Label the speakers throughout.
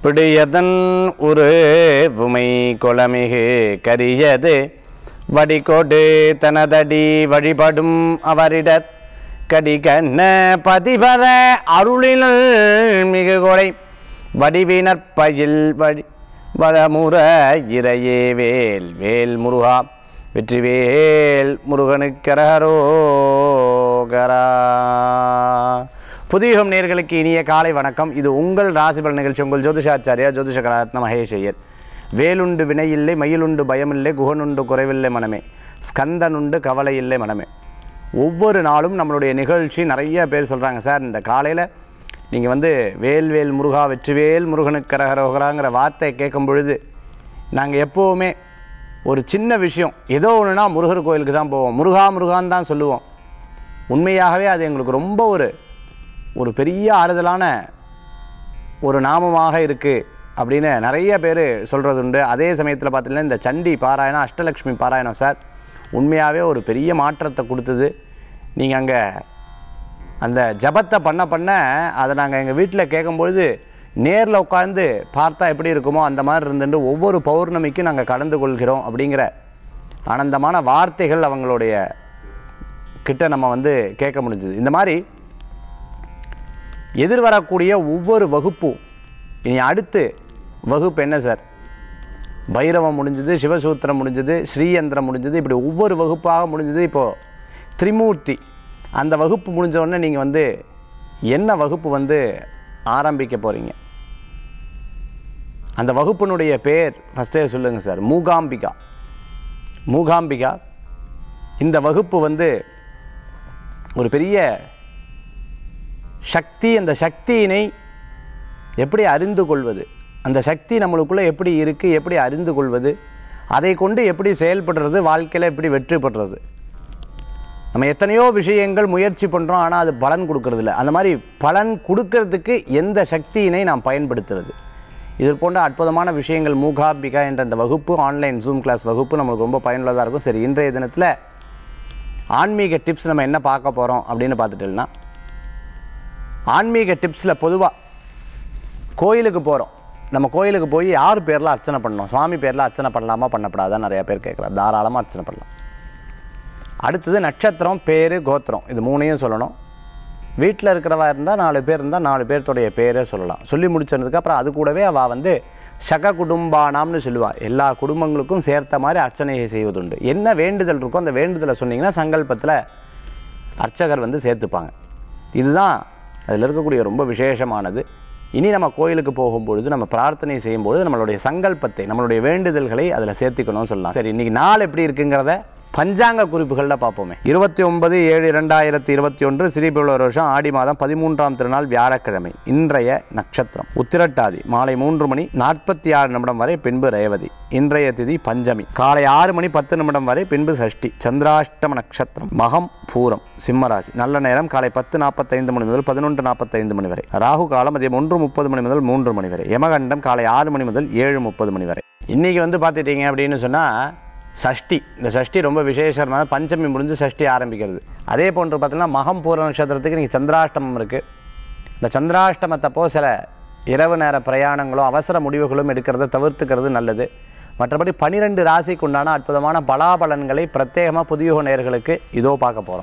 Speaker 1: பிடியதன் ஒரு உமை குளமிகு கரியது வடிகொடு தனதடி வழிபடும் அவரிடத் கடிகண்ண பதிவர அருளினல் மிகு கொடை வடிவினர் பயில் வழி வளமுற இறையே வேல் வேல் முருகா வெற்றிவேல் முருகனுக்கரகரோகரா புதியுகம் நேர்களுக்கு இனிய காலை வணக்கம் இது உங்கள் ராசிபல் நிகழ்ச்சி உங்கள் ஜோதிஷாச்சாரியா ஜோதிஷ கலாரத்ன மகேஷ் ஐயர் வேலுண்டு வினையில்லை மயிலுண்டு பயமில்லை குகனுண்டு குறைவில்லை மனமே ஸ்கந்தனுண்டு கவலை இல்லை மனமே ஒவ்வொரு நாளும் நம்மளுடைய நிகழ்ச்சி நிறைய பேர் சொல்கிறாங்க சார் இந்த காலையில் நீங்கள் வந்து வேல் வேல் முருகா வெற்றிவேல் முருகனுக்கு கரகரோகராங்கிற வார்த்தையை கேட்கும் பொழுது நாங்கள் எப்போவுமே ஒரு சின்ன விஷயம் ஏதோ ஒன்றுனா முருகர் கோயிலுக்கு தான் போவோம் முருகா முருகான்னு தான் சொல்லுவோம் உண்மையாகவே அது எங்களுக்கு ரொம்ப ஒரு ஒரு பெரிய ஆறுதலான ஒரு நாமமாக இருக்குது அப்படின்னு நிறைய பேர் சொல்கிறது உண்டு அதே சமயத்தில் பார்த்தீங்கன்னா இந்த சண்டி பாராயணம் அஷ்டலக்ஷ்மி பாராயணம் சார் உண்மையாகவே ஒரு பெரிய மாற்றத்தை கொடுத்தது நீங்கள் அங்கே அந்த ஜபத்தை பண்ண பண்ண அதை நாங்கள் எங்கள் வீட்டில் கேட்கும்பொழுது நேரில் உட்கார்ந்து பார்த்தா எப்படி இருக்குமோ அந்த மாதிரி இருந்துட்டு ஒவ்வொரு பௌர்ணமிக்கும் நாங்கள் கலந்து கொள்கிறோம் அப்படிங்கிற ஆனந்தமான வார்த்தைகள் அவங்களுடைய கிட்ட நம்ம வந்து கேட்க முடிஞ்சுது இந்த மாதிரி எதிர்வரக்கூடிய ஒவ்வொரு வகுப்பும் இனி அடுத்து வகுப்பு என்ன சார் பைரவம் முடிஞ்சது சிவசூத்திரம் முடிஞ்சது ஸ்ரீயந்திரம் முடிஞ்சது இப்படி ஒவ்வொரு வகுப்பாக முடிஞ்சது இப்போது திரிமூர்த்தி அந்த வகுப்பு முடிஞ்ச உடனே நீங்கள் வந்து என்ன வகுப்பு வந்து ஆரம்பிக்க போகிறீங்க அந்த வகுப்பினுடைய பேர் ஃபஸ்ட்டே சொல்லுங்கள் சார் மூகாம்பிகா மூகாம்பிகா இந்த வகுப்பு வந்து ஒரு பெரிய சக்தி அந்த சக்தியினை எப்படி அறிந்து கொள்வது அந்த சக்தி நம்மளுக்குள்ளே எப்படி இருக்குது எப்படி அறிந்து கொள்வது அதை கொண்டு எப்படி செயல்படுறது வாழ்க்கையில் எப்படி வெற்றி பெறுறது நம்ம எத்தனையோ விஷயங்கள் முயற்சி பண்ணுறோம் ஆனால் அது பலன் கொடுக்கறதில்ல அந்த மாதிரி பலன் கொடுக்கறதுக்கு எந்த சக்தியினை நாம் பயன்படுத்துறது இது போன்ற அற்புதமான விஷயங்கள் மூகாம்பிகா என்ற அந்த வகுப்பு ஆன்லைன் ஜூம் கிளாஸ் வகுப்பு நம்மளுக்கு ரொம்ப பயனுள்ளதாக இருக்கும் சரி இன்றைய தினத்தில் ஆன்மீக டிப்ஸ் நம்ம என்ன பார்க்க போகிறோம் அப்படின்னு பார்த்துட்டோம்னா ஆன்மீக டிப்ஸில் பொதுவாக கோயிலுக்கு போகிறோம் நம்ம கோயிலுக்கு போய் யார் பேரில் அர்ச்சனை பண்ணணும் சுவாமி பேரில் அர்ச்சனை பண்ணலாமா பண்ணப்படாதான் நிறையா பேர் கேட்குறாங்க தாராளமாக அர்ச்சனை பண்ணலாம் அடுத்தது நட்சத்திரம் பேர் கோத்திரம் இது மூணையும் சொல்லணும் வீட்டில் இருக்கிறவா இருந்தால் நாலு பேர் இருந்தால் நாலு பேர்த்துடைய பேரே சொல்லலாம் சொல்லி முடிச்சதுக்கு அப்புறம் அது கூடவே அவள் வந்து சக குடும்பானாம்னு சொல்லுவாள் எல்லா குடும்பங்களுக்கும் சேர்த்த மாதிரி அர்ச்சனையை செய்வதுண்டு என்ன வேண்டுதல் இருக்கோ அந்த வேண்டுதலை சொன்னீங்கன்னா சங்கல்பத்தில் அர்ச்சகர் வந்து சேர்த்துப்பாங்க இதுதான் அதில் இருக்கக்கூடிய ரொம்ப விசேஷமானது இனி நம்ம கோயிலுக்கு போகும்பொழுது நம்ம பிரார்த்தனை செய்யும்பொழுது நம்மளுடைய சங்கல்பத்தை நம்மளுடைய வேண்டுதல்களை அதில் சேர்த்துக்கணும்னு சொல்லலாம் சரி இன்றைக்கி நாள் எப்படி இருக்குங்கிறத பஞ்சாங்க குறிப்புகளில் பார்ப்போமே இருபத்தி ஒன்பது ஏழு இரண்டாயிரத்தி இருபத்தி ஒன்று ஸ்ரீபிரவர் வருஷம் ஆடி மாதம் பதிமூன்றாம் திருநாள் வியாழக்கிழமை இன்றைய நட்சத்திரம் உத்திரட்டாதி மாலை மூன்று மணி நாற்பத்தி ஆறு நிமிடம் வரை பின்பு ரேவதி இன்றைய திதி பஞ்சமி காலை ஆறு மணி பத்து நிமிடம் வரை பின்பு சஷ்டி சந்திராஷ்டம நட்சத்திரம் மகம் பூரம் சிம்மராசி நல்ல நேரம் காலை பத்து நாற்பத்தைந்து மணி முதல் பதினொன்று நாற்பத்தைந்து மணி வரை ராகு காலம் மதியம் ஒன்று முப்பது மணி முதல் மூன்று மணி வரை யமகண்டம் காலை ஆறு மணி முதல் ஏழு முப்பது மணி வரை இன்னைக்கு வந்து பார்த்துட்டீங்க அப்படின்னு சொன்னால் சஷ்டி இந்த சஷ்டி ரொம்ப விசேஷமான பஞ்சமி முடிஞ்சு சஷ்டி ஆரம்பிக்கிறது அதே போன்று பார்த்தீங்கன்னா மகம் பூர நட்சத்திரத்துக்கு இன்றைக்கி சந்திராஷ்டமம் இருக்குது இந்த சந்திராஷ்டமத்தப்போ சில இரவு நேர பிரயாணங்களோ அவசர முடிவுகளும் எடுக்கிறத தவிர்த்துக்கிறது நல்லது மற்றபடி பனிரெண்டு ராசிக்கு உண்டான அற்புதமான பலாபலன்களை பிரத்யேகமாக புதிய நேர்களுக்கு இதோ பார்க்க போகிறோம்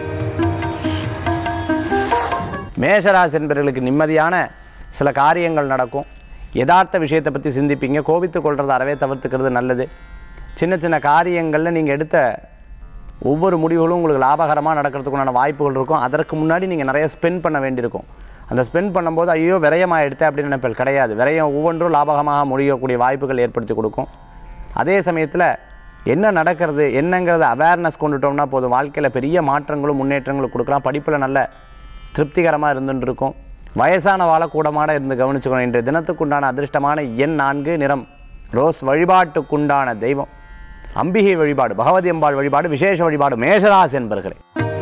Speaker 1: மேஷராசி என்பவர்களுக்கு நிம்மதியான சில காரியங்கள் நடக்கும் யதார்த்த விஷயத்தை பற்றி சிந்திப்பீங்க கோபித்து கொள்றதை அறவே தவிர்த்துக்கிறது நல்லது சின்ன சின்ன காரியங்களில் நீங்கள் எடுத்த ஒவ்வொரு முடிவுகளும் உங்களுக்கு லாபகரமாக நடக்கிறதுக்குண்டான வாய்ப்புகள் இருக்கும் அதற்கு முன்னாடி நீங்கள் நிறைய ஸ்பெண்ட் பண்ண வேண்டியிருக்கும் அந்த ஸ்பெண்ட் பண்ணும்போது ஐயோ விரயமாக எடுத்தேன் அப்படின்னு நினைப்பேன் கிடையாது விரயம் ஒவ்வொன்றும் லாபகமாக முடியக்கூடிய வாய்ப்புகள் ஏற்படுத்தி கொடுக்கும் அதே சமயத்தில் என்ன நடக்கிறது என்னங்கிறத அவேர்னஸ் கொண்டுட்டோம்னா போதும் வாழ்க்கையில் பெரிய மாற்றங்களும் முன்னேற்றங்களும் கொடுக்கலாம் படிப்பில் நல்ல திருப்திகரமாக இருந்துட்டு இருக்கும் வயசான வாழ கூடமாட இருந்து கவனிச்சுக்கணும் இன்றைய தினத்துக்குண்டான அதிர்ஷ்டமான எண் நான்கு நிறம் ரோஸ் வழிபாட்டுக்குண்டான தெய்வம் அம்பிகை வழிபாடு பகவதி அம்பாள் வழிபாடு விசேஷ வழிபாடு மேஷராசி என்பர்களே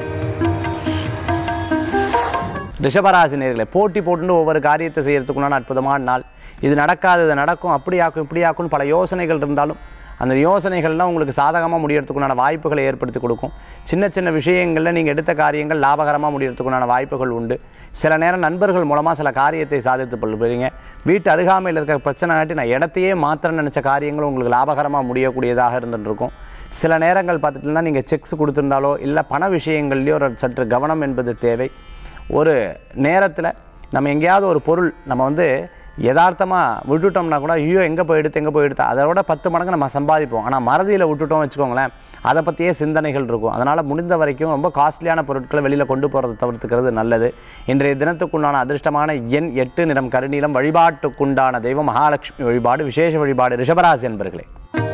Speaker 1: ரிஷபராசி நேர்களை போட்டி போட்டு ஒவ்வொரு காரியத்தை செய்யறதுக்குண்டான அற்புதமான நாள் இது நடக்காது இது நடக்கும் அப்படி ஆக்கும் இப்படி ஆக்கும்னு பல யோசனைகள் இருந்தாலும் அந்த யோசனைகள்லாம் உங்களுக்கு சாதகமாக முடியறதுக்குண்டான வாய்ப்புகளை ஏற்படுத்தி கொடுக்கும் சின்ன சின்ன விஷயங்களில் நீங்கள் எடுத்த காரியங்கள் லாபகரமாக முடியறதுக்குண்டான வாய்ப்புகள் உண்டு சில நேரம் நண்பர்கள் மூலமாக சில காரியத்தை சாதித்து கொள்வீங்க வீட்டு அருகாமையில் இருக்க பிரச்சனை காட்டி நான் இடத்தையே மாத்திரம் நினச்ச காரியங்களும் உங்களுக்கு லாபகரமாக முடியக்கூடியதாக இருந்துட்டு இருக்கும் சில நேரங்கள் பார்த்துட்டிங்கன்னா நீங்கள் செக்ஸ் கொடுத்துருந்தாலோ இல்லை பண விஷயங்கள்லையோ ஒரு சற்று கவனம் என்பது தேவை ஒரு நேரத்தில் நம்ம எங்கேயாவது ஒரு பொருள் நம்ம வந்து யதார்த்தமாக விட்டுட்டோம்னா கூட ஐயோ எங்கே போய் எடுத்து எங்கே போய் எடுத்து அதை விட பத்து மடங்கு நம்ம சம்பாதிப்போம் ஆனால் மறதியில் விட்டுட்டோம் வச்சுக்கோங்களேன் அதை பற்றியே சிந்தனைகள் இருக்கும் அதனால் முடிந்த வரைக்கும் ரொம்ப காஸ்ட்லியான பொருட்களை வெளியில் கொண்டு போகிறத தவிர்த்துக்கிறது நல்லது இன்றைய தினத்துக்குண்டான அதிர்ஷ்டமான எண் எட்டு நிறம் கருநீலம் வழிபாட்டுக்குண்டான தெய்வம் மகாலட்சுமி வழிபாடு விசேஷ வழிபாடு ரிஷபராசி என்பர்களே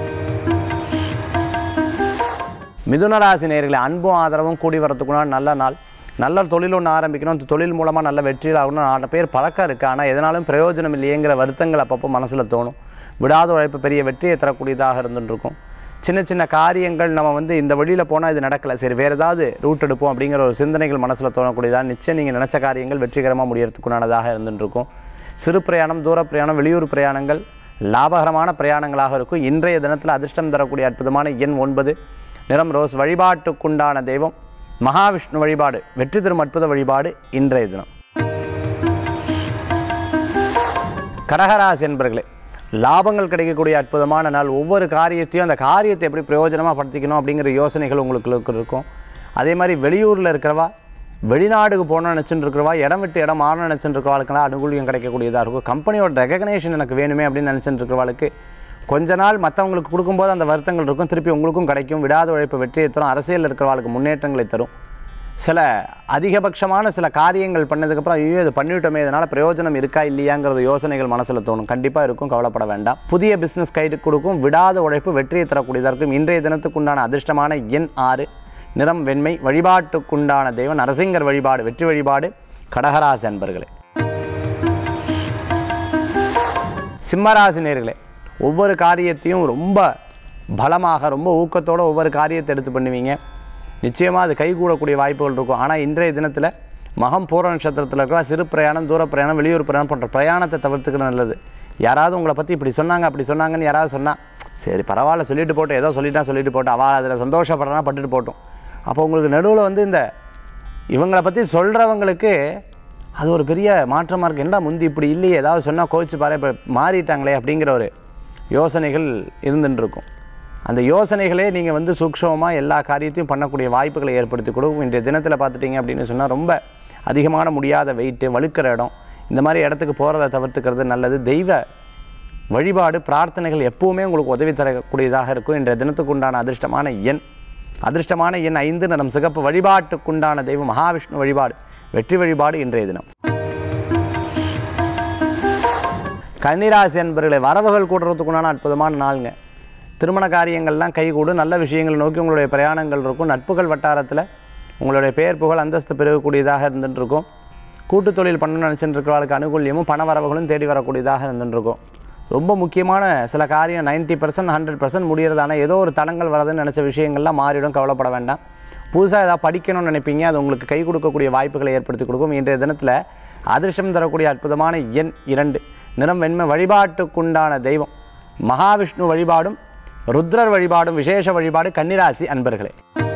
Speaker 1: மிதுன ராசி நேயர்களே அன்பும் ஆதரவும் கூடி வரத்துக்குள்ள நல்ல நாள் நல்ல தொழில் ஒன்று ஆரம்பிக்கணும் அந்த தொழில் மூலமாக நல்ல வெற்றியில் ஆகணும் நாலு பேர் பழக்கம் இருக்குது ஆனால் எதனாலும் பிரயோஜனம் இல்லையேங்கிற வருத்தங்கள் அப்பப்போ மனசில் தோணும் விடாத உழைப்பு பெரிய வெற்றியை தரக்கூடியதாக இருந்துட்டு இருக்கும் சின்ன சின்ன காரியங்கள் நம்ம வந்து இந்த வழியில் போனால் இது நடக்கலை சரி வேறு ஏதாவது ரூட் எடுப்போம் அப்படிங்கிற ஒரு சிந்தனைகள் மனசில் தோணக்கூடியதாக நிச்சயம் நீங்கள் நினச்ச காரியங்கள் வெற்றிகரமாக முடியறதுக்குண்டானதாக இருந்துட்டு இருக்கும் சிறு பிரயாணம் தூர பிரயாணம் வெளியூர் பிரயாணங்கள் லாபகரமான பிரயாணங்களாக இருக்கும் இன்றைய தினத்தில் அதிர்ஷ்டம் தரக்கூடிய அற்புதமான எண் ஒன்பது நிறம் ரோஸ் வழிபாட்டுக்குண்டான தெய்வம் மகாவிஷ்ணு வழிபாடு வெற்றி தரும் அற்புத வழிபாடு இன்றைய தினம் கடகராசி என்பர்களே லாபங்கள் கிடைக்கக்கூடிய அற்புதமான நாள் ஒவ்வொரு காரியத்தையும் அந்த காரியத்தை எப்படி பிரயோஜனமாக படுத்திக்கணும் அப்படிங்கிற யோசனைகள் உங்களுக்கு இருக்கும் அதே மாதிரி வெளியூரில் இருக்கிறவா வெளிநாடுக்கு போகணும்னு நினச்சிட்டு இருக்கிறவா இடம் விட்டு இடம் மாறணும்னு நினச்சிட்டு இருக்கிறவாளுக்கெல்லாம் அனுகூலியம் கிடைக்கக்கூடியதாக இருக்கும் கம்பெனியோட ரெகக்னேஷன் எனக்கு வேணுமே அப்படின்னு நினச்சிட்டு இருக்கிறவாளுக்கு கொஞ்ச நாள் மற்றவங்களுக்கு கொடுக்கும்போது அந்த வருத்தங்கள் இருக்கும் திருப்பி உங்களுக்கும் கிடைக்கும் விடாத உழைப்பு வெற்றியை தரும் அரசியலில் இருக்கிறவாளுக்கு முன்னேற்றங்களை தரும் சில அதிகபட்சமான சில காரியங்கள் பண்ணதுக்கப்புறம் ஐயோ இது பண்ணிவிட்டோமே இதனால் பிரயோஜனம் இருக்கா இல்லையாங்கிறது யோசனைகள் மனசில் தோணும் கண்டிப்பாக இருக்கும் கவலைப்பட வேண்டாம் புதிய பிஸ்னஸ் கைடு கொடுக்கும் விடாத உழைப்பு வெற்றியை தரக்கூடியதாக இருக்கும் இன்றைய தினத்துக்குண்டான அதிர்ஷ்டமான எண் ஆறு நிறம் வெண்மை வழிபாட்டுக்குண்டான தெய்வம் நரசிங்கர் வழிபாடு வெற்றி வழிபாடு கடகராசி அன்பர்களே சிம்மராசி நேர்களே ஒவ்வொரு காரியத்தையும் ரொம்ப பலமாக ரொம்ப ஊக்கத்தோடு ஒவ்வொரு காரியத்தை எடுத்து பண்ணுவீங்க நிச்சயமாக அது கைகூடக்கூடிய வாய்ப்புகள் இருக்கும் ஆனால் இன்றைய தினத்தில் மகம் பூர நட்சத்திரத்தில் இருக்கிற சிறு பிரயாணம் தூர பிரயாணம் வெளியூர் பிரயாணம் போன்ற பிரயாணத்தை தவிர்த்துக்கிறது நல்லது யாராவது உங்களை பற்றி இப்படி சொன்னாங்க அப்படி சொன்னாங்கன்னு யாராவது சொன்னால் சரி பரவாயில்ல சொல்லிட்டு போட்டோம் ஏதோ சொல்லிட்டா சொல்லிட்டு போட்டோம் அவள் அதில் சந்தோஷப்படுறனா பட்டுட்டு போட்டோம் அப்போ உங்களுக்கு நடுவில் வந்து இந்த இவங்களை பற்றி சொல்கிறவங்களுக்கு அது ஒரு பெரிய மாற்றமாக இருக்குது என்னடா முந்தி இப்படி இல்லையே ஏதாவது சொன்னால் கோச்சு பாரு இப்போ மாறிட்டாங்களே அப்படிங்கிற ஒரு யோசனைகள் இருந்துட்டு இருக்கும் அந்த யோசனைகளே நீங்கள் வந்து சூக்ஷமமாக எல்லா காரியத்தையும் பண்ணக்கூடிய வாய்ப்புகளை ஏற்படுத்தி கொடுக்கும் இன்றைய தினத்தில் பார்த்துட்டிங்க அப்படின்னு சொன்னால் ரொம்ப அதிகமான முடியாத வெயிட்டு வழுக்கிற இடம் இந்த மாதிரி இடத்துக்கு போகிறத தவிர்த்துக்கிறது நல்லது தெய்வ வழிபாடு பிரார்த்தனைகள் எப்பவுமே உங்களுக்கு உதவி தரக்கூடியதாக இருக்கும் இன்றைய தினத்துக்கு உண்டான அதிர்ஷ்டமான எண் அதிர்ஷ்டமான எண் ஐந்து நிறம் சிகப்பு வழிபாட்டுக்குண்டான தெய்வம் மகாவிஷ்ணு வழிபாடு வெற்றி வழிபாடு இன்றைய தினம் கன்னிராசி என்பர்களை வரவுகள் கூடுறதுக்குண்டான அற்புதமான நாளுங்க திருமண காரியங்கள்லாம் கைகூடும் நல்ல விஷயங்களை நோக்கி உங்களுடைய பிரயாணங்கள் இருக்கும் நட்புகள் வட்டாரத்தில் உங்களுடைய பெயர் புகழ் அந்தஸ்து பெருகக்கூடியதாக இருந்துட்டு இருக்கும் கூட்டு தொழில் பண்ணணும்னு நினச்சிட்டு இருக்கிறவர்களுக்கு அனுகூல்யமும் பண வரவுகளும் தேடி வரக்கூடியதாக இருந்துட்டு இருக்கும் ரொம்ப முக்கியமான சில காரியம் 90% பர்சன்ட் ஹண்ட்ரட் பர்சன்ட் முடியறதான ஏதோ ஒரு தடங்கள் வரதுன்னு நினச்ச விஷயங்கள்லாம் மாறிடும் கவலைப்பட வேண்டாம் புதுசாக ஏதாவது படிக்கணும்னு நினைப்பீங்க அது உங்களுக்கு கை கொடுக்கக்கூடிய வாய்ப்புகளை ஏற்படுத்தி கொடுக்கும் இன்றைய தினத்தில் அதிர்ஷ்டம் தரக்கூடிய அற்புதமான எண் இரண்டு நிறம் வெண்மை வழிபாட்டுக்குண்டான தெய்வம் மகாவிஷ்ணு வழிபாடும் ருத்ரர் வழிபாடும் விசேஷ வழிபாடு கன்னிராசி அன்பர்களே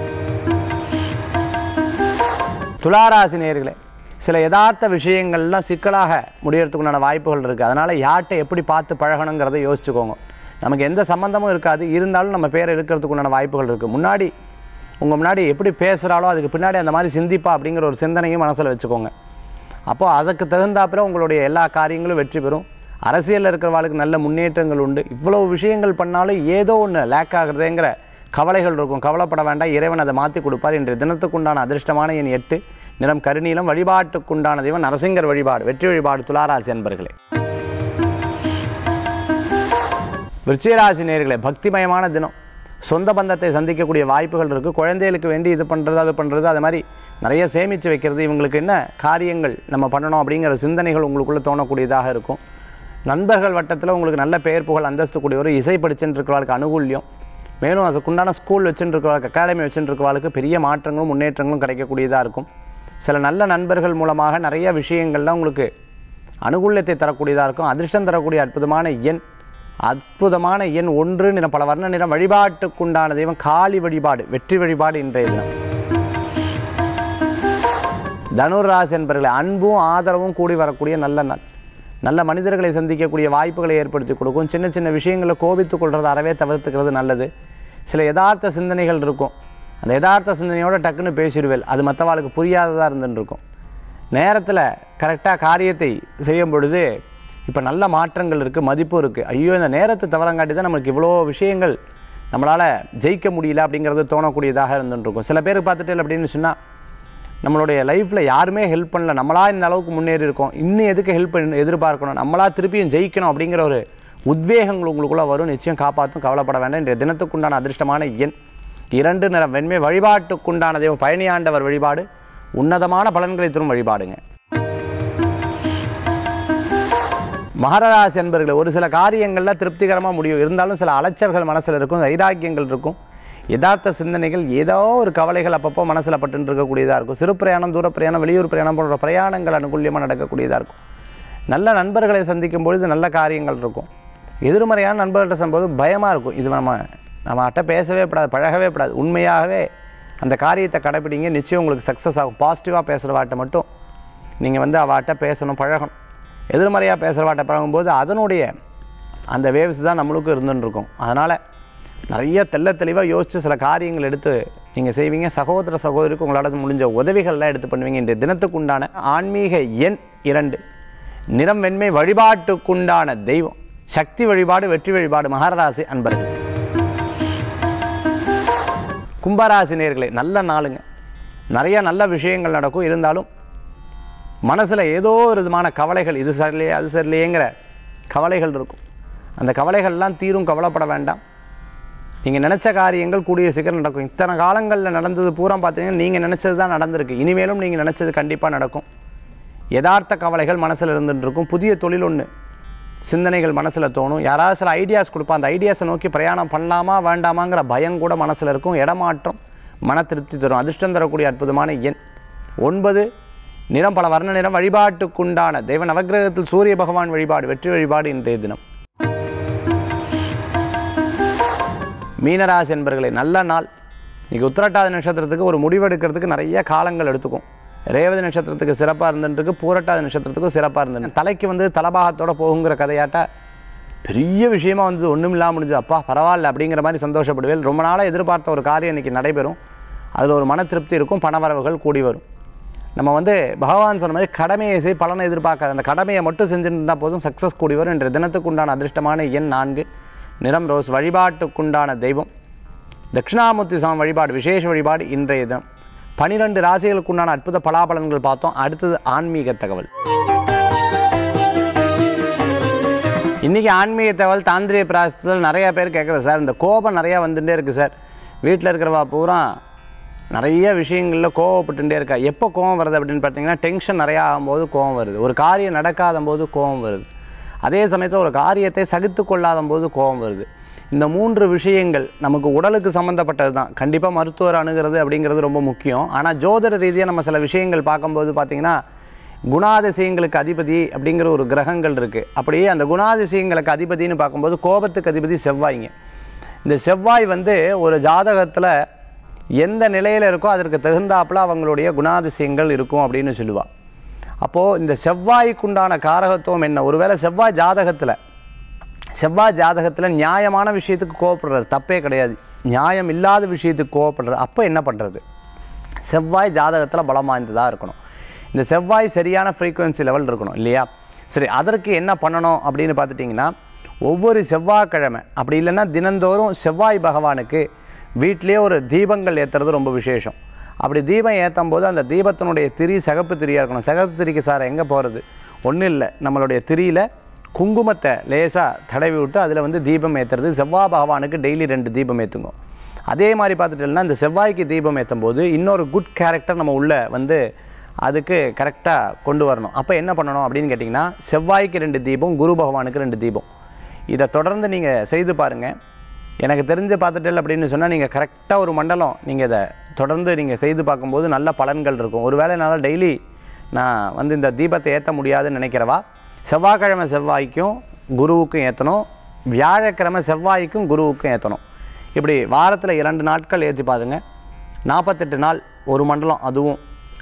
Speaker 1: துளாராசி நேயர்களே சில யதார்த்த விஷயங்கள்லாம் சிக்கலாக முடியறதுக்குண்டான வாய்ப்புகள் இருக்குது அதனால் யார்கிட்ட எப்படி பார்த்து பழகணுங்கிறத யோசிச்சுக்கோங்க நமக்கு எந்த சம்மந்தமும் இருக்காது இருந்தாலும் நம்ம பேரை இருக்கிறதுக்குண்டான வாய்ப்புகள் இருக்குது முன்னாடி உங்கள் முன்னாடி எப்படி பேசுகிறாலோ அதுக்கு பின்னாடி அந்த மாதிரி சிந்திப்பா அப்படிங்கிற ஒரு சிந்தனையும் மனசில் வச்சுக்கோங்க அப்போது அதுக்கு தகுந்தாப்புல உங்களுடைய எல்லா காரியங்களும் வெற்றி பெறும் அரசியலில் இருக்கிறவாளுக்கு நல்ல முன்னேற்றங்கள் உண்டு இவ்வளவு விஷயங்கள் பண்ணாலும் ஏதோ ஒன்று லேக் ஆகுறதேங்கிற கவலைகள் இருக்கும் கவலைப்பட வேண்டாம் இறைவன் அதை மாற்றி கொடுப்பார் இன்றைய தினத்துக்குண்டான அதிர்ஷ்டமான எண் எட்டு நிறம் கருநீலம் வழிபாட்டுக்குண்டான தெய்வம் நரசிங்கர் வழிபாடு வெற்றி வழிபாடு துளாராசி என்பர்களே விருச்சிகராசி நேர்களே பக்திமயமான தினம் சொந்த பந்தத்தை சந்திக்கக்கூடிய வாய்ப்புகள் இருக்குது குழந்தைகளுக்கு வேண்டி இது பண்ணுறது அது பண்ணுறது அது மாதிரி நிறைய சேமித்து வைக்கிறது இவங்களுக்கு என்ன காரியங்கள் நம்ம பண்ணணும் அப்படிங்கிற சிந்தனைகள் உங்களுக்குள்ளே தோணக்கூடியதாக இருக்கும் நண்பர்கள் வட்டத்தில் உங்களுக்கு நல்ல பெயர் புகழ் அந்தஸ்து கூடியவர் இசை படிச்சுட்டு இருக்கிறவர்களுக்கு அனுகூல்யம் மேலும் அதுக்குண்டான ஸ்கூல் வச்சுட்டு இருக்கிறவர்களுக்கு அகாடமி வச்சுட்டு இருக்கிறவர்களுக்கு பெரிய மாற்றங்களும் முன்னேற்றங்களும் கிடைக்கக்கூடியதாக இருக்கும் சில நல்ல நண்பர்கள் மூலமாக நிறைய விஷயங்கள்லாம் உங்களுக்கு அனுகூல்யத்தை தரக்கூடியதாக இருக்கும் அதிர்ஷ்டம் தரக்கூடிய அற்புதமான எண் அற்புதமான எண் ஒன்று நிறம் பல வர்ண நிறம் வழிபாட்டுக்குண்டான தெய்வம் காளி வழிபாடு வெற்றி வழிபாடு இன்றைய தினம் தனுராசி என்பர்களை அன்பும் ஆதரவும் கூடி வரக்கூடிய நல்ல நாள் நல்ல மனிதர்களை சந்திக்கக்கூடிய வாய்ப்புகளை ஏற்படுத்தி கொடுக்கும் சின்ன சின்ன விஷயங்களில் கோபித்துக் கொள்றதை அறவே தவிர்த்துக்கிறது நல்லது சில யதார்த்த சிந்தனைகள் இருக்கும் அந்த யதார்த்த சிந்தனையோட டக்குன்னு பேசிடுவேல் அது மற்றவாளுக்கு புரியாததாக இருந்துன்னு இருக்கும் நேரத்தில் கரெக்டாக காரியத்தை செய்யும் பொழுது இப்போ நல்ல மாற்றங்கள் இருக்குது மதிப்பு இருக்குது ஐயோ இந்த நேரத்தை தவறங்காட்டி தான் நமக்கு இவ்வளோ விஷயங்கள் நம்மளால் ஜெயிக்க முடியல அப்படிங்கிறது தோணக்கூடியதாக இருந்துட்டு இருக்கும் சில பேர் பார்த்துட்டு அப்படின்னு சொன்னால் நம்மளுடைய லைஃப்பில் யாருமே ஹெல்ப் பண்ணல நம்மளா இந்த அளவுக்கு முன்னேறி இருக்கோம் இன்னும் எதுக்கு ஹெல்ப் பண்ண எதிர்பார்க்கணும் நம்மளா திருப்பியும் ஜெயிக்கணும் அப்படிங்கிற ஒரு உத்வேகங்கள் உங்களுக்குள்ளே வரும் நிச்சயம் காப்பாற்றும் கவலைப்பட வேண்டாம் இன்றைய தினத்துக்குண்டான அதிர்ஷ்டமான எண் இரண்டு நிறம் வெண்மை வழிபாட்டுக்குண்டான தெய்வம் பழனியாண்டவர் வழிபாடு உன்னதமான பலன்களை தரும் வழிபாடுங்க மகராசி என்பர்களே ஒரு சில காரியங்களில் திருப்திகரமாக முடியும் இருந்தாலும் சில அலைச்சல்கள் மனசில் இருக்கும் வைராக்கியங்கள் இருக்கும் யதார்த்த சிந்தனைகள் ஏதோ ஒரு கவலைகள் அப்பப்போ மனசில் பட்டுன்னு இருக்கக்கூடியதாக இருக்கும் சிறு பிரயாணம் தூர பிரயாணம் வெளியூர் பிரயாணம் போன்ற பிரயாணங்கள் அனுகூலியமாக நடக்கக்கூடியதாக இருக்கும் நல்ல நண்பர்களை சந்திக்கும் பொழுது நல்ல காரியங்கள் இருக்கும் எதிர்மறையான நண்பர்கள்ட்ட சம்போது பயமாக இருக்கும் இது நம்ம நம்ம அட்ட பேசவே படாது பழகவே படாது உண்மையாகவே அந்த காரியத்தை கடைப்பிடிங்க நிச்சயம் உங்களுக்கு சக்ஸஸ் ஆகும் பாசிட்டிவாக பேசுகிறவாட்ட மட்டும் நீங்கள் வந்து அவாட்ட பேசணும் பழகணும் எதிர்மறையாக பேசுகிறவாட்ட பழகும்போது அதனுடைய அந்த வேவ்ஸ் தான் நம்மளுக்கும் இருந்துன்னு இருக்கும் அதனால் நிறைய தெள்ள தெளிவாக யோசித்து சில காரியங்கள் எடுத்து நீங்கள் செய்வீங்க சகோதர சகோதரிக்கு உங்களால் முடிஞ்ச உதவிகள்லாம் எடுத்து பண்ணுவீங்க இன்றைய தினத்துக்குண்டான ஆன்மீக எண் இரண்டு நிறம் வெண்மை வழிபாட்டுக்குண்டான தெய்வம் சக்தி வழிபாடு வெற்றி வழிபாடு மகராசி அன்பர்கள் கும்பராசி நேர்களே நல்ல நாளுங்க நிறைய நல்ல விஷயங்கள் நடக்கும் இருந்தாலும் மனசில் ஏதோ ஒரு விதமான கவலைகள் இது சரியில்லையே அது சரியில்லையேங்கிற கவலைகள் இருக்கும் அந்த கவலைகள்லாம் தீரும் கவலைப்பட வேண்டாம் நீங்கள் நினச்ச காரியங்கள் கூடிய சீக்கிரம் நடக்கும் இத்தனை காலங்களில் நடந்தது பூரா பார்த்தீங்கன்னா நீங்கள் நினச்சது தான் நடந்திருக்கு இனிமேலும் நீங்கள் நினச்சது கண்டிப்பாக நடக்கும் யதார்த்த கவலைகள் மனசில் இருந்துட்டு இருக்கும் புதிய தொழில் ஒன்று சிந்தனைகள் மனசில் தோணும் யாராவது சில ஐடியாஸ் கொடுப்பா அந்த ஐடியாஸை நோக்கி பிரயாணம் பண்ணலாமா வேண்டாமாங்கிற பயம் கூட மனசில் இருக்கும் இடமாற்றம் மன திருப்தி தரும் அதிர்ஷ்டம் தரக்கூடிய அற்புதமான எண் ஒன்பது நிறம் பல வர்ண நிறம் வழிபாட்டுக்குண்டான தெய்வ நவக்கிரகத்தில் சூரிய பகவான் வழிபாடு வெற்றி வழிபாடு இன்றைய தினம் மீனராசி என்பர்களே நல்ல நாள் இன்னைக்கு உத்திரட்டாதி நட்சத்திரத்துக்கு ஒரு முடிவெடுக்கிறதுக்கு நிறைய காலங்கள் எடுத்துக்கும் ரேவதி நட்சத்திரத்துக்கு சிறப்பாக இருந்துருக்கு பூரட்டாதி நட்சத்திரத்துக்கும் சிறப்பாக இருந்துருக்கு தலைக்கு வந்து தலபாகத்தோட போகுங்கிற கதையாட்ட பெரிய விஷயமா வந்து ஒன்றும் இல்லாமல் முடிஞ்சு அப்பா பரவாயில்ல அப்படிங்கிற மாதிரி சந்தோஷப்படுவேன் ரொம்ப நாளாக எதிர்பார்த்த ஒரு காரியம் இன்றைக்கி நடைபெறும் அதில் ஒரு மன திருப்தி இருக்கும் பணவரவுகள் கூடி வரும் நம்ம வந்து பகவான் சொன்ன மாதிரி கடமையை செய் பலனை எதிர்பார்க்காத அந்த கடமையை மட்டும் செஞ்சுட்டு இருந்தால் போதும் சக்ஸஸ் கூடி வரும் இன்றைய தினத்துக்குண்டான அதிர்ஷ்டமான எண் நான்கு நிறம் ரோஸ் வழிபாட்டுக்குண்டான தெய்வம் தட்சிணாமூர்த்தி சுவாமி வழிபாடு விசேஷ வழிபாடு இன்றைய தினம் பனிரெண்டு ராசிகளுக்குண்டான அற்புத பலாபலன்கள் பார்த்தோம் அடுத்தது ஆன்மீக தகவல் இன்றைக்கி ஆன்மீக தகவல் தாந்திரிய பிராசத்தில் நிறைய பேர் கேட்குறது சார் இந்த கோபம் நிறையா வந்துட்டே இருக்குது சார் வீட்டில் இருக்கிறவா பூரா நிறைய விஷயங்களில் கோவப்பட்டுட்டே இருக்கா எப்போ கோவம் வருது அப்படின்னு பார்த்தீங்கன்னா டென்ஷன் நிறையா ஆகும்போது கோவம் வருது ஒரு காரியம் நடக்காத போது கோவம் வருது அதே சமயத்தில் ஒரு காரியத்தை சகித்து கொள்ளாத போது கோபம் வருது இந்த மூன்று விஷயங்கள் நமக்கு உடலுக்கு சம்மந்தப்பட்டது தான் கண்டிப்பாக மருத்துவர் அணுகிறது அப்படிங்கிறது ரொம்ப முக்கியம் ஆனால் ஜோதிட ரீதியாக நம்ம சில விஷயங்கள் பார்க்கும்போது பார்த்திங்கன்னா குணாதிசயங்களுக்கு அதிபதி அப்படிங்கிற ஒரு கிரகங்கள் இருக்குது அப்படியே அந்த குணாதிசயங்களுக்கு அதிபதின்னு பார்க்கும்போது கோபத்துக்கு அதிபதி செவ்வாய்ங்க இந்த செவ்வாய் வந்து ஒரு ஜாதகத்தில் எந்த நிலையில் இருக்கோ அதற்கு தகுந்தாப்புல அவங்களுடைய குணாதிசயங்கள் இருக்கும் அப்படின்னு சொல்லுவாள் அப்போது இந்த செவ்வாய்க்குண்டான காரகத்துவம் என்ன ஒருவேளை செவ்வாய் ஜாதகத்தில் செவ்வாய் ஜாதகத்தில் நியாயமான விஷயத்துக்கு கோவப்படுறாரு தப்பே கிடையாது நியாயம் இல்லாத விஷயத்துக்கு கோவப்படுறாரு அப்போ என்ன பண்ணுறது செவ்வாய் ஜாதகத்தில் பலம் வாய்ந்ததாக இருக்கணும் இந்த செவ்வாய் சரியான ஃப்ரீக்குவென்சி லெவல் இருக்கணும் இல்லையா சரி அதற்கு என்ன பண்ணணும் அப்படின்னு பார்த்துட்டிங்கன்னா ஒவ்வொரு செவ்வாய்க்கிழமை அப்படி இல்லைன்னா தினந்தோறும் செவ்வாய் பகவானுக்கு வீட்டிலேயே ஒரு தீபங்கள் ஏற்றுறது ரொம்ப விசேஷம் அப்படி தீபம் ஏற்றும் போது அந்த தீபத்தினுடைய திரி சிகப்பு திரியாக இருக்கணும் சிகப்பு திரிக்கு சார் எங்கே போகிறது ஒன்றும் இல்லை நம்மளுடைய திரியில் குங்குமத்தை லேசாக தடவி விட்டு அதில் வந்து தீபம் ஏற்றுறது செவ்வாய் பகவானுக்கு டெய்லி ரெண்டு தீபம் ஏற்றுங்க அதே மாதிரி பார்த்துட்டோம்னா இந்த செவ்வாய்க்கு தீபம் ஏற்றும் போது இன்னொரு குட் கேரக்டர் நம்ம உள்ளே வந்து அதுக்கு கரெக்டாக கொண்டு வரணும் அப்போ என்ன பண்ணணும் அப்படின்னு கேட்டிங்கன்னா செவ்வாய்க்கு ரெண்டு தீபம் குரு பகவானுக்கு ரெண்டு தீபம் இதை தொடர்ந்து நீங்கள் செய்து பாருங்கள் எனக்கு தெரிஞ்சு பார்த்துட்டேன் அப்படின்னு சொன்னால் நீங்கள் கரெக்டாக ஒரு மண்டலம் நீங்கள் இதை தொடர்ந்து நீங்கள் செய்து பார்க்கும்போது நல்ல பலன்கள் இருக்கும் ஒருவேளை என்னால் டெய்லி நான் வந்து இந்த தீபத்தை ஏற்ற முடியாதுன்னு நினைக்கிறவா செவ்வாய்க்கிழமை செவ்வாய்க்கும் குருவுக்கும் ஏற்றணும் வியாழக்கிழமை செவ்வாய்க்கும் குருவுக்கும் ஏற்றணும் இப்படி வாரத்தில் இரண்டு நாட்கள் ஏற்றி பாருங்க நாற்பத்தெட்டு நாள் ஒரு மண்டலம் அதுவும்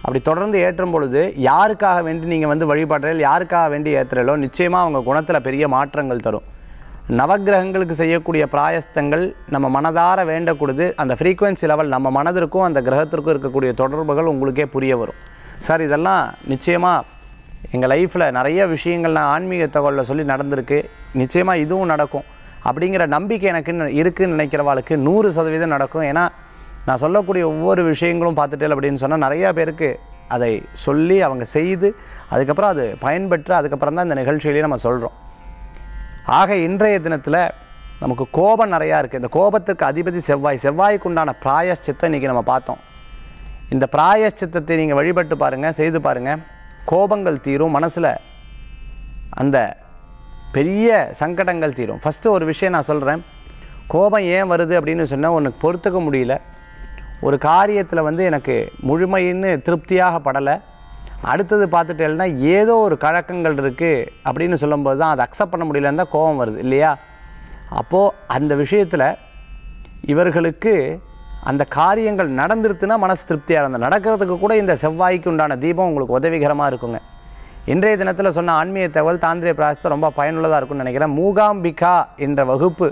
Speaker 1: அப்படி தொடர்ந்து ஏற்றும் பொழுது யாருக்காக வேண்டி நீங்கள் வந்து வழிபடுறீர்கள் யாருக்காக வேண்டி ஏற்றுறீங்களோ நிச்சயமாக அவங்க குணத்தில் பெரிய மாற்றங்கள் தரும் நவக்கிரகங்களுக்கு செய்யக்கூடிய பிராயஸ்தங்கள் நம்ம மனதார வேண்டக்கூடியது அந்த ஃப்ரீக்குவென்சி லெவல் நம்ம மனதிற்கும் அந்த கிரகத்திற்கும் இருக்கக்கூடிய தொடர்புகள் உங்களுக்கே புரிய வரும் சார் இதெல்லாம் நிச்சயமாக எங்கள் லைஃப்பில் நிறைய விஷயங்கள் நான் ஆன்மீக தகவலில் சொல்லி நடந்திருக்கு நிச்சயமாக இதுவும் நடக்கும் அப்படிங்கிற நம்பிக்கை எனக்கு இருக்குன்னு நினைக்கிறவாளுக்கு நூறு சதவீதம் நடக்கும் ஏன்னா நான் சொல்லக்கூடிய ஒவ்வொரு விஷயங்களும் பார்த்துட்டேன் அப்படின்னு சொன்னால் நிறையா பேருக்கு அதை சொல்லி அவங்க செய்து அதுக்கப்புறம் அது பயன்பெற்று அதுக்கப்புறம் தான் இந்த நிகழ்ச்சியிலேயே நம்ம சொல்கிறோம் ஆக இன்றைய தினத்தில் நமக்கு கோபம் நிறையா இருக்குது இந்த கோபத்துக்கு அதிபதி செவ்வாய் செவ்வாய்க்கு உண்டான பிராயஷ்சித்தம் இன்றைக்கி நம்ம பார்த்தோம் இந்த பிராயஷ்சித்தத்தை நீங்கள் வழிபட்டு பாருங்கள் செய்து பாருங்கள் கோபங்கள் தீரும் மனசில் அந்த பெரிய சங்கடங்கள் தீரும் ஃபஸ்ட்டு ஒரு விஷயம் நான் சொல்கிறேன் கோபம் ஏன் வருது அப்படின்னு சொன்னால் உனக்கு பொறுத்துக்க முடியல ஒரு காரியத்தில் வந்து எனக்கு முழுமைன்னு திருப்தியாக படலை அடுத்தது பார்த்துட்டேன்னா ஏதோ ஒரு கழக்கங்கள் இருக்குது அப்படின்னு சொல்லும்போது தான் அதை அக்செப்ட் பண்ண முடியலன்னு தான் கோபம் வருது இல்லையா அப்போது அந்த விஷயத்தில் இவர்களுக்கு அந்த காரியங்கள் நடந்துருத்துனா மனசு திருப்தியாக இருந்தது நடக்கிறதுக்கு கூட இந்த செவ்வாய்க்கு உண்டான தீபம் உங்களுக்கு உதவிகரமாக இருக்குங்க இன்றைய தினத்தில் சொன்ன ஆன்மீக தகவல் தாந்திரிய பிராயசத்தை ரொம்ப பயனுள்ளதாக இருக்கும்னு நினைக்கிறேன் மூகாம்பிகா என்ற வகுப்பு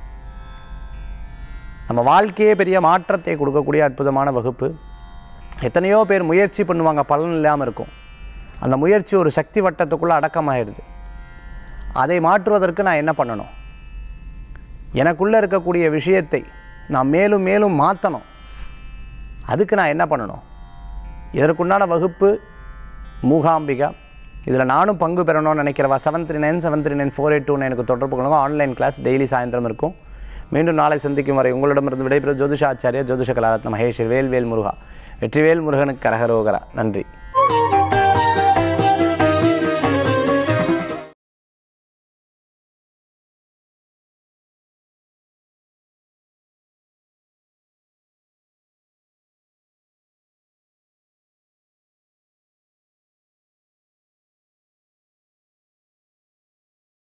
Speaker 1: நம்ம வாழ்க்கையே பெரிய மாற்றத்தை கொடுக்கக்கூடிய அற்புதமான வகுப்பு எத்தனையோ பேர் முயற்சி பண்ணுவாங்க பலன் இல்லாமல் இருக்கும் அந்த முயற்சி ஒரு சக்தி வட்டத்துக்குள்ளே அடக்கமாயிடுது அதை மாற்றுவதற்கு நான் என்ன பண்ணணும் எனக்குள்ளே இருக்கக்கூடிய விஷயத்தை நான் மேலும் மேலும் மாற்றணும் அதுக்கு நான் என்ன பண்ணணும் இதற்குண்டான வகுப்பு மூகாம்பிகா இதில் நானும் பங்கு பெறணும்னு நினைக்கிறவா seven three nine seven three nine four eight two எனக்கு தொடர்பு கொள்ளுங்க ஆன்லைன் கிளாஸ் டெய்லி சாயந்தரம் இருக்கும் மீண்டும் நாளை சந்திக்கும் வரை உங்களிடமிருந்து விடைபெறும் ஜோதிஷாச்சாரியா ஜோதிஷ கலாரத்ன மகேஷ் வேல்வேல் முருகா வெற்றிவேல் முருகனுக்கு கரகரோகரா நன்றி